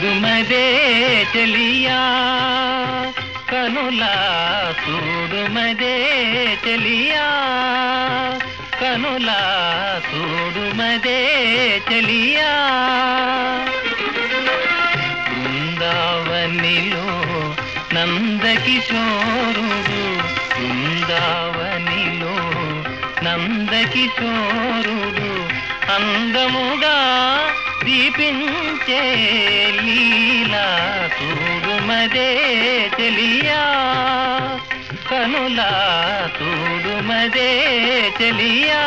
చూడుమదే చెలియా కనులా చూడుమదే చెలియా కనులా చూడుమదే చెలియా బృందావనిలో నందకిశోరుడు బృందావనిలో నందకిశోరుడు అందముగా దీపించే లీలా చూడుమదే చెలియా కనులా చూడుమదే చెలియా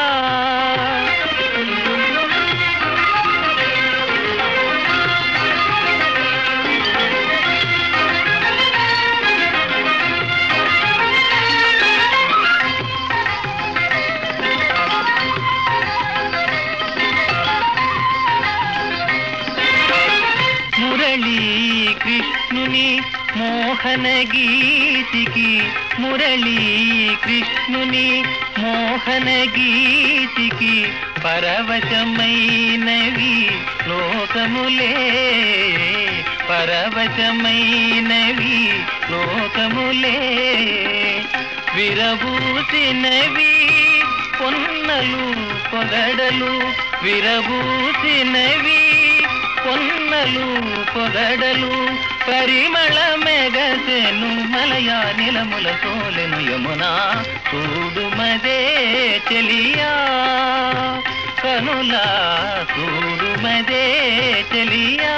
మురళీ కృష్ణుని మోహన గీతికి మురళీ కృష్ణుని మోహన గీతికి పరవశమైనవి లోకములే పరవశమైనవి లోకములే విరబూసినవి పొన్నలు పొగడలు విరబూసినవి పొన్నలు పొగడలు పరిమళ మెగసెను మలయా నిలముల సోలెను యమునా చూడుమదే చెలియా కనులా చూడుమదే చెలియా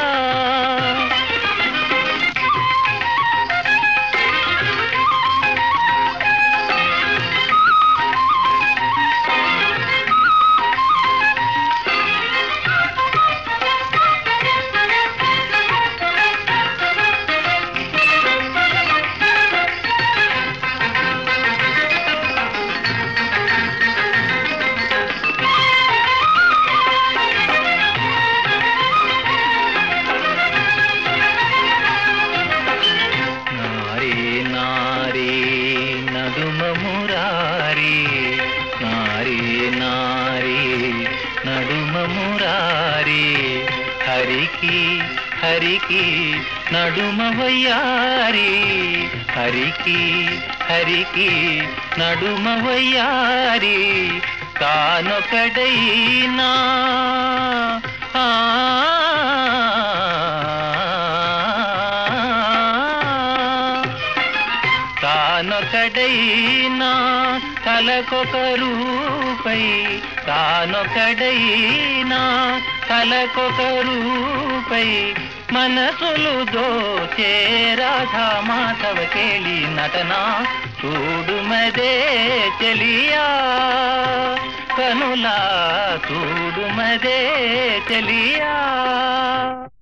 నారీ నారీ నడుమ మురారి నారీ నారీ నడుమ మురారి హరికి హరికి నడుమ వయ్యారి హరికి హరికి నడుమ వయ్యారి తానొకడైనా ఆ తానొకడైనా తలకొక రూపై తానొకడైనా తలకొక రూపై మనసులు దోచే రాధా మాధవ కేళి నటన చూడుమదే చెలియా కనులా చూడుమదే చెలియా